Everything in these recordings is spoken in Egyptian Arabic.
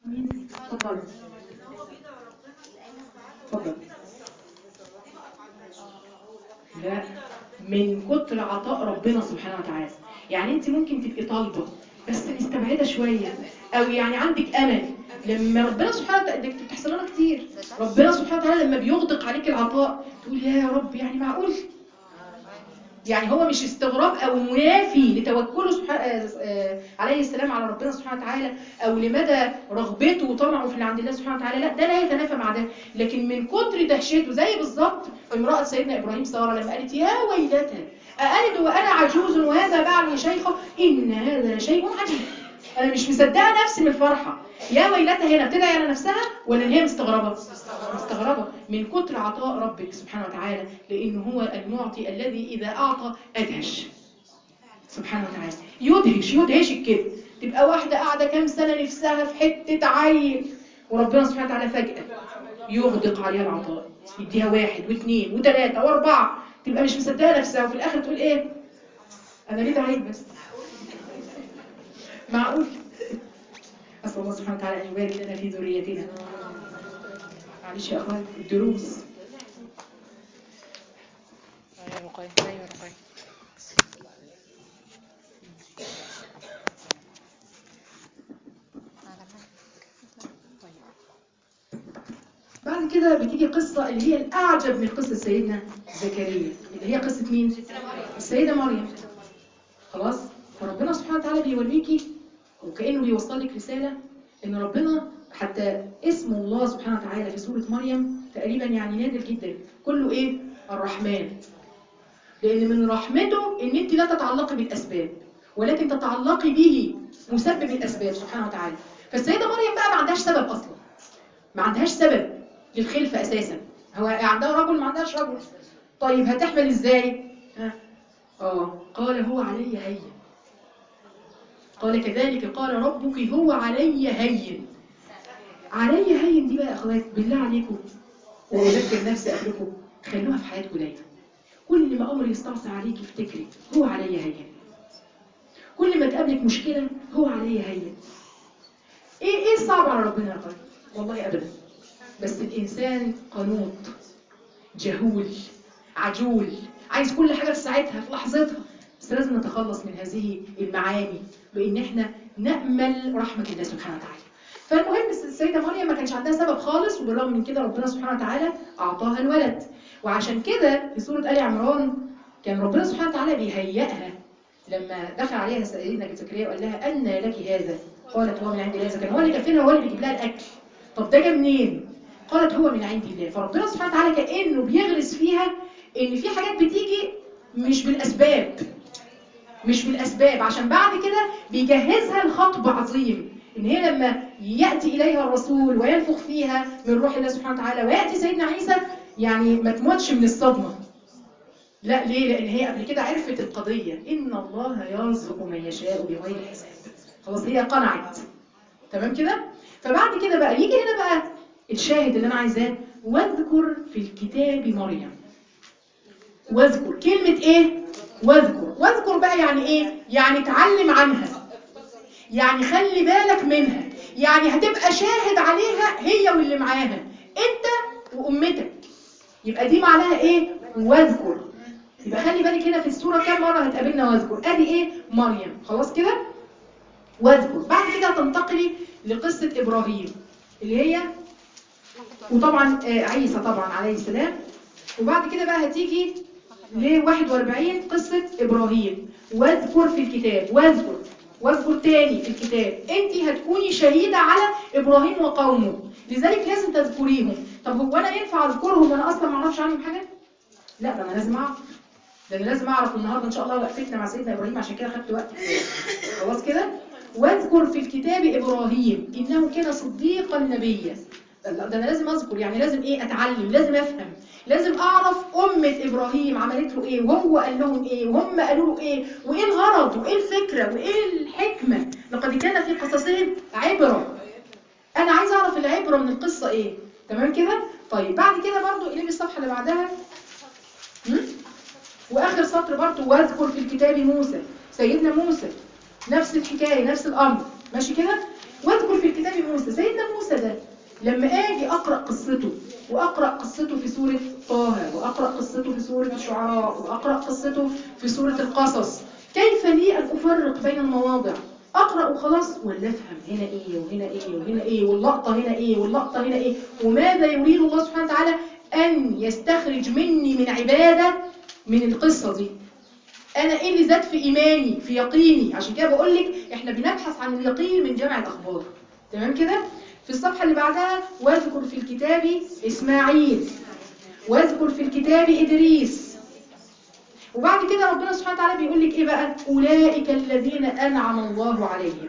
مين اتفضل اتفضل لا من كتر عطاء ربنا سبحانه وتعالى يعني انت ممكن تبقي طالبه بس مستبعده شويه او يعني عندك امل لما ربنا سبحانه وتعالى ده بتحصل لنا كتير ربنا سبحانه وتعالى لما بيغدق عليك العطاء تقول يا رب يعني معقول يعني هو مش استغراب او منافي لتوكله سبحانه آه، آه، عليه السلام على ربنا سبحانه وتعالى او لمدى رغبته وطمعه في اللي عند الله سبحانه وتعالى لا ده لا يتنافى مع ده لكن من كتر دهشته زي بالظبط امراه سيدنا ابراهيم ساره لما قالت يا ويلتى أألد وأنا عجوز وهذا بعلي شيخة إن هذا شيء عجيب أنا مش مصدقة نفسي من الفرحة يا ويلتى هنا بتدعي على نفسها ولا إن هي مستغربة مستغربة من كتر عطاء ربك سبحانه وتعالى لأنه هو المعطي الذي إذا أعطى أدهش سبحانه وتعالى يدهش يدهشك كده تبقى واحدة قاعدة كام سنة نفسها في حتة عيل وربنا سبحانه وتعالى فجأة يغدق عليها العطاء يديها واحد واثنين وثلاثة واربعة تبقى مش مصدقة نفسها وفي الآخر تقول إيه أنا ليه دعيت بس معقول أسأل الله سبحانه وتعالى أن يبارك لنا في ذريتنا معلش يا أخوان الدروس أيوة رقية أيوة رقية بعد كده بتيجي قصة اللي هي الأعجب من قصة سيدنا زكريا اللي هي قصة مين؟ السيدة مريم خلاص؟ فربنا سبحانه وتعالى بيوريكي وكأنه بيوصل لك رسالة إن ربنا حتى اسم الله سبحانه وتعالى في سورة مريم تقريبا يعني نادر جدا كله إيه؟ الرحمن لأن من رحمته إن أنت لا تتعلقي بالأسباب ولكن تتعلقي به مسبب الأسباب سبحانه وتعالى فالسيدة مريم بقى ما عندهاش سبب أصلا ما عندهاش سبب للخلفة أساسا هو عندها رجل ما عندهاش رجل طيب هتحمل إزاي ها؟ آه قال هو علي هين قال كذلك قال ربك هو علي هين علي هين دي بقى يا أخوات بالله عليكم وأذكر نفسي قبلكم خلوها في حياتكم دايما كل ما أمر يستعصي عليك افتكري هو علي هين كل ما تقابلك مشكلة هو علي هين ايه ايه الصعب على ربنا يا اخوات والله ابدا بس الانسان قنوط جهول عجول عايز كل حاجه في ساعتها في لحظتها بس لازم نتخلص من هذه المعاني بان احنا نامل رحمه الله سبحانه وتعالى فالمهم السيده مريم ما كانش عندها سبب خالص وبالرغم من كده ربنا سبحانه وتعالى اعطاها الولد وعشان كده في سوره ال عمران كان ربنا سبحانه وتعالى بيهيئها لما دخل عليها سيدنا زكريا وقال لها أن لك هذا قالت هو من عند الله كان هو اللي كفنها هو اللي بيجيب لها الأكل طب ده جه منين قالت هو من عند الله فربنا سبحانه وتعالى كأنه بيغرس فيها إن في حاجات بتيجي مش بالأسباب مش بالأسباب عشان بعد كده بيجهزها لخطب عظيم إن هي لما يأتي إليها الرسول وينفخ فيها من روح الله سبحانه وتعالى ويأتي سيدنا عيسى يعني ما تموتش من الصدمة لا ليه لان هي قبل كده عرفت القضيه ان الله يرزق من يشاء بغير حساب خلاص هي قنعت تمام كده فبعد كده بقى يجي هنا بقى الشاهد اللي انا عايزاه واذكر في الكتاب مريم واذكر كلمه ايه واذكر واذكر بقى يعني ايه يعني اتعلم عنها يعني خلي بالك منها يعني هتبقى شاهد عليها هي واللي معاها انت وامتك يبقى دي معناها ايه واذكر يبقى خلي بالك هنا في السورة كم مرة هتقابلنا واذكر ادي ايه مريم خلاص كده واذكر بعد كده هتنتقلي لقصة ابراهيم اللي هي وطبعا آه، عيسى طبعا عليه السلام وبعد كده بقى هتيجي ل 41 قصة ابراهيم واذكر في الكتاب واذكر واذكر تاني في الكتاب انت هتكوني شهيدة على ابراهيم وقومه لذلك لازم تذكريهم طب هو انا ينفع اذكرهم وانا اصلا ما اعرفش عنهم حاجة لا ده انا لازم اعرف ده انا لازم اعرف النهارده ان شاء الله وقفتنا مع سيدنا ابراهيم عشان كده خدت وقت خلاص كده واذكر في الكتاب ابراهيم انه كان صديقا نبيا لا ده انا لازم اذكر يعني لازم ايه اتعلم لازم افهم لازم اعرف امه ابراهيم عملت له ايه وهو قال لهم ايه وهم قالوا له ايه وايه الغرض وايه الفكره وايه الحكمه لقد كان في قصصهم عبره انا عايز اعرف العبره من القصه ايه تمام كده طيب بعد كده برضو قلبي الصفحه اللي بعدها هم؟ واخر سطر برضو واذكر في الكتاب موسى سيدنا موسى نفس الحكايه نفس الامر ماشي كده واذكر في الكتاب موسى سيدنا لما اجي اقرا قصته واقرا قصته في سوره طه واقرا قصته في سوره الشعراء واقرا قصته في سوره القصص كيف لي ان افرق بين المواضع اقرا وخلاص ولا افهم هنا ايه وهنا ايه وهنا ايه واللقطه هنا ايه واللقطه هنا ايه وماذا يريد الله سبحانه وتعالى ان يستخرج مني من عباده من القصه دي انا ايه اللي زاد في ايماني في يقيني عشان كده بقول لك احنا بنبحث عن اليقين من جمع الاخبار تمام كده في الصفحه اللي بعدها واذكر في الكتاب اسماعيل واذكر في الكتاب ادريس وبعد كده ربنا سبحانه وتعالى بيقول لك ايه بقى اولئك الذين انعم الله عليهم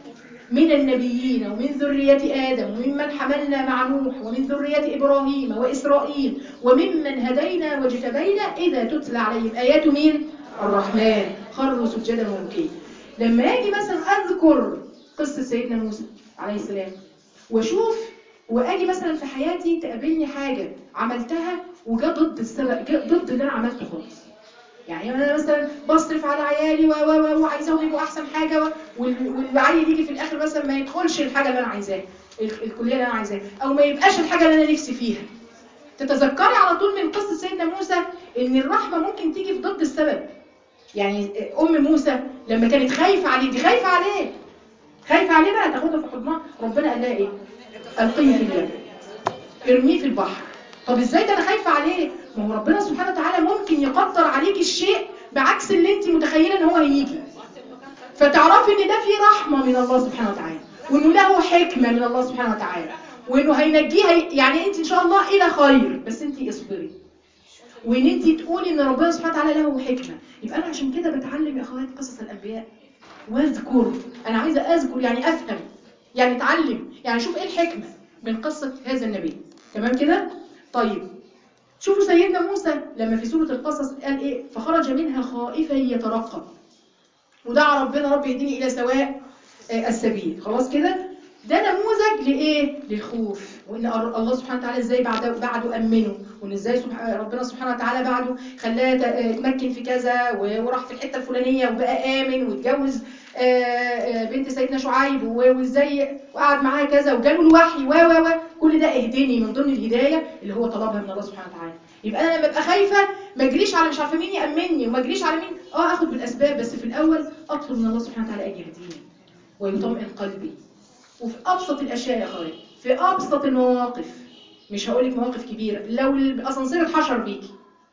من النبيين ومن ذرية آدم وممن حملنا مع نوح ومن ذرية إبراهيم وإسرائيل وممن هدينا واجتبينا إذا تتلى عليهم آيات مين؟ الرحمن خروا سجدا وبكيا لما أجي مثلا أذكر قصة سيدنا موسى عليه السلام وأشوف وأجي مثلا في حياتي تقابلني حاجة عملتها وجا ضد السبب جا ضد اللي أنا عملته خالص يعني انا مثلا بصرف على عيالي و و و وعايزاهم يبقوا احسن حاجه و- وال- والعيل يجي في الاخر مثلا ما يدخلش الحاجه اللي انا عايزاها ال- الكليه اللي انا عايزاها او ما يبقاش الحاجه اللي انا نفسي فيها تتذكري على طول من قصه سيدنا موسى ان الرحمه ممكن تيجي في ضد السبب يعني ام موسى لما كانت خايفه عليه دي خايفه عليه خايفه عليه بقى تاخدها في حضنها ربنا قال لها ايه القيه في اليم ارميه في البحر طب ازاي ده انا خايفه عليه ما هو ربنا سبحانه وتعالى ممكن يقدر عليك الشيء بعكس اللي انت متخيله ان هو هيجي فتعرفي ان ده فيه رحمه من الله سبحانه وتعالى وانه له حكمه من الله سبحانه وتعالى وانه هينجيها يعني انت ان شاء الله الى خير بس انت اصبري وان انت تقولي ان ربنا سبحانه وتعالى له حكمه يبقى انا عشان كده بتعلم يا اخوات قصص الانبياء واذكر انا عايزه اذكر يعني افهم يعني اتعلم يعني شوف ايه الحكمه من قصه هذا النبي تمام كده طيب شوفوا سيدنا موسى لما في سوره القصص قال ايه فخرج منها خائفا يترقب ودعا ربنا رب يهديني الى سواء آه، السبيل خلاص كده ده نموذج لايه للخوف وان أر- الله سبحانه وتعالى ازاي بعد بعده امنه وان ازاي سبح- ربنا سبحانه وتعالى بعده خلاه ت- آه، يتمكن في كذا و- وراح في الحته الفلانيه وبقى امن واتجوز آه، آه، بنت سيدنا شعيب و- وازاي وقعد معاها كذا وجاله الوحي و و و كل ده اهدني من ضمن الهدايه اللي هو طلبها من الله سبحانه وتعالى يبقى انا لما ابقى خايفه ما اجريش على مش عارفه مين يامني وما اجريش على مين اه اخد بالاسباب بس في الاول اطلب من الله سبحانه وتعالى ان يهديني ويطمئن قلبي وفي ابسط الاشياء يا اخويا في ابسط المواقف مش هقول لك مواقف كبيره لو الاسانسير اتحشر بيكي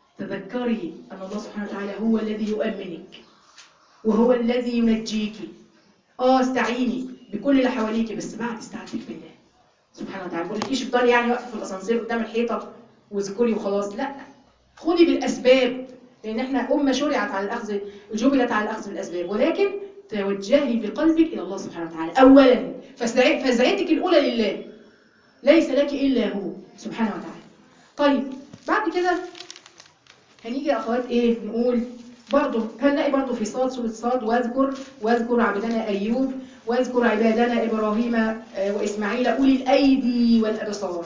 تذكري ان الله سبحانه وتعالى هو الذي يؤمنك وهو الذي ينجيك اه استعيني بكل اللي حواليك بس بعد استعانتك بالله سبحانه وتعالى ما بقولكيش افضلي يعني واقفه في الاسانسير قدام الحيطه واذكري وخلاص لا خدي بالاسباب لان احنا امه شرعت على الاخذ جبلت على الاخذ بالاسباب ولكن توجهي بقلبك الى الله سبحانه وتعالى اولا فسع- فزعتك الاولى لله ليس لك الا هو سبحانه وتعالى طيب بعد كده هنيجي يا اخوات ايه نقول برضه هنلاقي برضه في صاد سوره صاد واذكر واذكر عبدنا ايوب واذكر عبادنا ابراهيم آه، واسماعيل اولي الايدي والابصار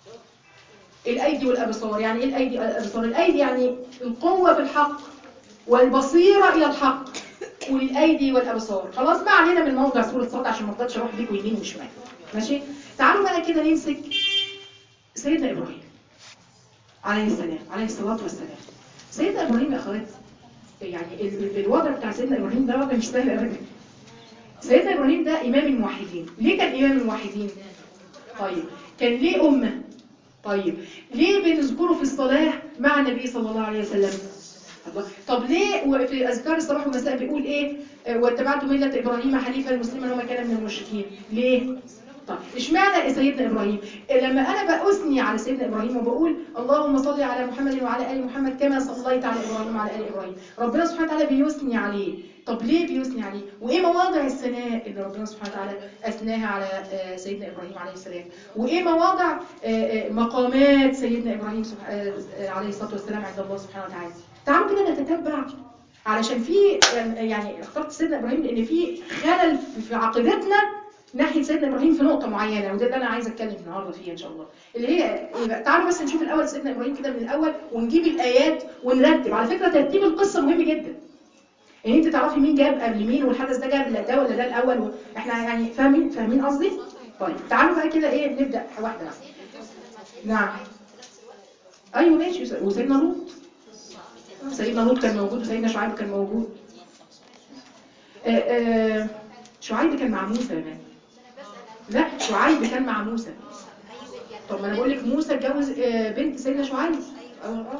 الايدي والابصار يعني ايه الايدي والابصار الايدي يعني القوه في الحق والبصيره الى الحق اولي الايدي والابصار خلاص ما علينا من موضع سوره صاد عشان ما افضلش اروح بيكوا يمين وشمال ماشي تعالوا بقى كده نمسك سيدنا ابراهيم عليه السلام عليه الصلاه والسلام سيدنا ابراهيم يا اخوات يعني ال- ال- الوضع بتاع سيدنا ابراهيم ده وضع مش سهل ابدا سيدنا ابراهيم ده امام الموحدين ليه كان امام الموحدين طيب كان ليه امه طيب ليه بنذكره في الصلاه مع النبي صلى الله عليه وسلم الله طب ليه وفي اذكار الصباح والمساء بيقول ايه آه، واتبعت مله ابراهيم حنيفا مسلما وما كان من المشركين ليه طب اشمعنى سيدنا ابراهيم لما انا باثني على سيدنا ابراهيم وبقول اللهم صل على محمد وعلى ال محمد كما صليت على ابراهيم وعلى ال ابراهيم ربنا سبحانه وتعالى بيثني عليه طب ليه بيثني عليه وايه مواضع الثناء اللي ربنا سبحانه وتعالى اثناها على آه، سيدنا ابراهيم عليه السلام وايه مواضع آه، آه، مقامات سيدنا ابراهيم سبح- آه، آه، عليه الصلاه والسلام عند الله سبحانه وتعالى تعالوا كده نتتبع علشان في يعني اخترت سيدنا ابراهيم لان في خلل في- في عقيدتنا ناحيه سيدنا ابراهيم في نقطه معينه وده اللي انا عايزه اتكلم النهارده فيها ان شاء الله اللي هي إيه بقى؟ تعالوا بس نشوف الاول سيدنا ابراهيم كده من الاول ونجيب الايات ونرتب على فكره ترتيب القصه مهم جدا ان انت تعرفي مين جاب قبل مين والحدث ده جاب ده ولا ده الاول و... احنا يعني فاهمين فاهمين قصدي طيب تعالوا بقى كده ايه نبدا واحده واحده نعم ايوه ماشي وسيدنا لوط سيدنا لوط كان موجود وسيدنا شعيب كان موجود آه، آه، شعيب كان مع موسى يا بني لا شعيب كان مع موسى طب ما انا بقول لك موسى اتجوز آه، بنت سيدنا شعيب اه اه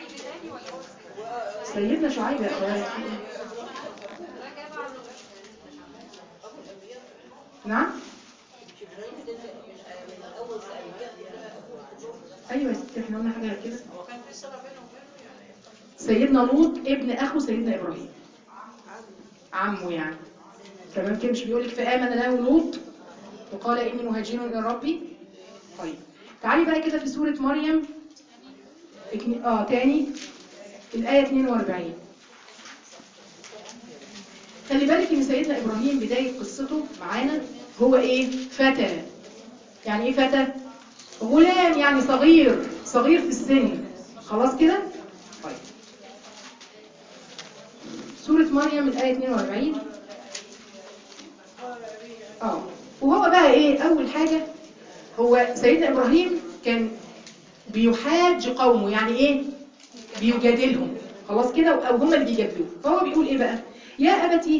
سيدنا شعيب يا اخوات نعم ايوه يا ستي احنا قلنا حاجه غير كده سيدنا لوط ابن اخو سيدنا ابراهيم عمه يعني تمام كده مش بيقول لك فامن له لوط وقال اني مهاجر الى ربي طيب تعالي بقى كده في سوره مريم اتنين- اه تاني الايه 42 خلي بالك ان سيدنا ابراهيم بدايه قصته معانا هو ايه فتى يعني ايه فتى غلام يعني صغير صغير في السن خلاص كده طيب سورة مريم الآية 42 اه وهو بقى ايه أول حاجة هو سيدنا إبراهيم كان بيحاج قومه يعني ايه بيجادلهم خلاص كده أو هم اللي بيجادلوه فهو بيقول ايه بقى يا أبتي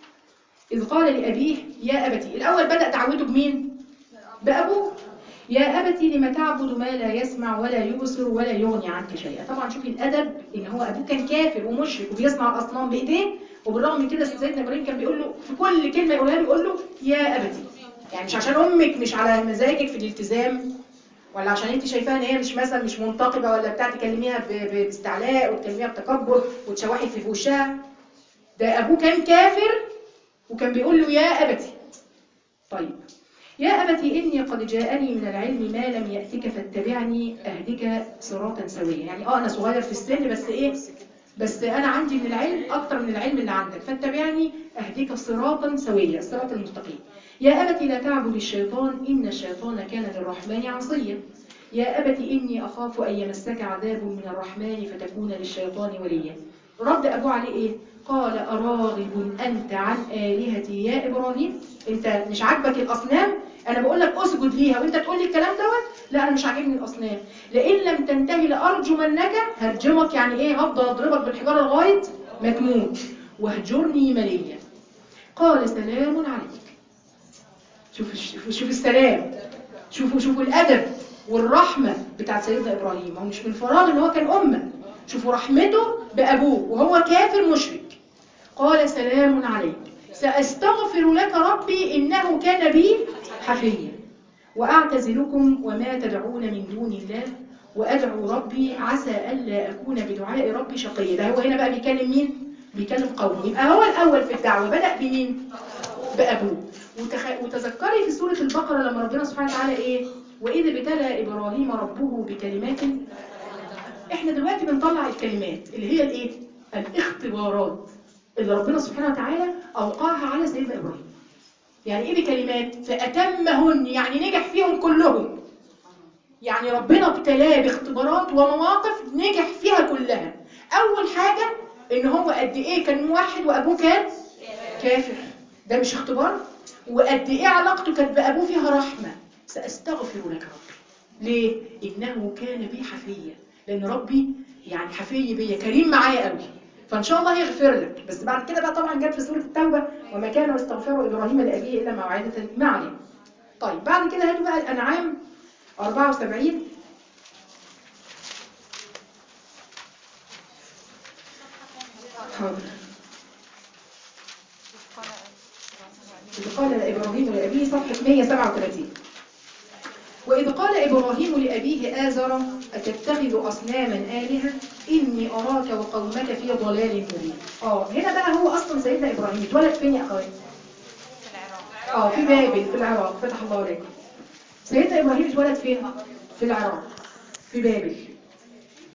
إذ قال لأبيه يا أبتي الأول بدأ دعوته بمين بأبوه يا أبتي لم تعبد ما لا يسمع ولا يبصر ولا يغني عنك شيئا طبعا شوفي الأدب إن هو أبوه كان كافر ومشرك وبيصنع الأصنام بإيديه وبالرغم من كده سيدنا إبراهيم كان بيقول له في كل كلمة يقولها له يقول له يا أبتي يعني مش عشان أمك مش على مزاجك في الالتزام ولا عشان انت شايفاها ان هي مش مثلا مش منتقبه ولا بتاع تكلميها ب- ب- باستعلاء وتكلميها بتكبر وتشوحي في وشها ده ابوه كان كافر وكان بيقول له يا ابتي طيب يا أبتي إني قد جاءني من العلم ما لم يأتك فاتبعني أهدك صراطا سويا يعني آه أنا صغير في السن بس إيه بس أنا عندي من العلم أكتر من العلم اللي عندك فاتبعني أهدك صراطا سويا الصراط المستقيم يا أبتي لا تعبد الشيطان إن الشيطان كان للرحمن عصيا يا أبت إني أخاف أن يمسك عذاب من الرحمن فتكون للشيطان وليا رد أبوه عليه إيه؟ قال أراغب أنت عن آلهتي يا إبراهيم أنت مش عاجبك الأصنام أنا بقول لك أسجد ليها وأنت تقول لي الكلام دوت لا أنا مش عاجبني الأصنام لئن لم تنتهي لأرجمنك هرجمك يعني إيه هفضل أضربك بالحجارة لغاية ما تموت واهجرني مليا قال سلام عليك شوف شوف, شوف السلام شوفوا شوفوا الأدب والرحمة بتاعت سيدنا إبراهيم هو مش من فراغ إن هو كان أمة شوفوا رحمته بأبوه وهو كافر مشرك قال سلام عليك سأستغفر لك ربي إنه كان بي حفيا وأعتزلكم وما تدعون من دون الله وأدعو ربي عسى ألا أكون بدعاء ربي شقيا ده هو هنا بقى بيكلم مين؟ بيكلم قومه يبقى هو الأول في الدعوة بدأ بمين؟ بأبوه وتخ... وتذكري في سورة البقرة لما ربنا سبحانه وتعالى إيه؟ وإذ ابتلى إبراهيم ربه بكلمات إحنا دلوقتي بنطلع الكلمات اللي هي الإيه؟ الاختبارات اللي ربنا سبحانه وتعالى أوقعها على سيدنا إبراهيم يعني إيه بكلمات؟ فأتمهن يعني نجح فيهم كلهم يعني ربنا ابتلاه باختبارات ومواقف نجح فيها كلها أول حاجة إن هو قد إيه كان موحد وأبوه كان كافر ده مش اختبار وقد إيه علاقته كانت بأبوه فيها رحمة سأستغفر لك ربي ليه؟ إنه كان بي حفيا لأن ربي يعني حفي بيا كريم معايا قوي فإن شاء الله يغفر لك بس بعد كده بقى طبعا جت في سورة التوبة وما كان يستغفر إبراهيم لأبيه إلا موعدة ما عليه طيب بعد كده هاتوا بقى الأنعام 74 حاضر إذ قال إبراهيم لأبيه صفحة 137 وإذ قال إبراهيم لأبيه آزر أتتخذ أصناما آلهة إني أراك وقومك في ضلال مبين آه هنا بقى هو أصلا سيدنا إبراهيم اتولد فين يا أخوات؟ آه في بابل في العراق فتح الله عليكم سيدنا إبراهيم اتولد فين؟ في العراق في بابل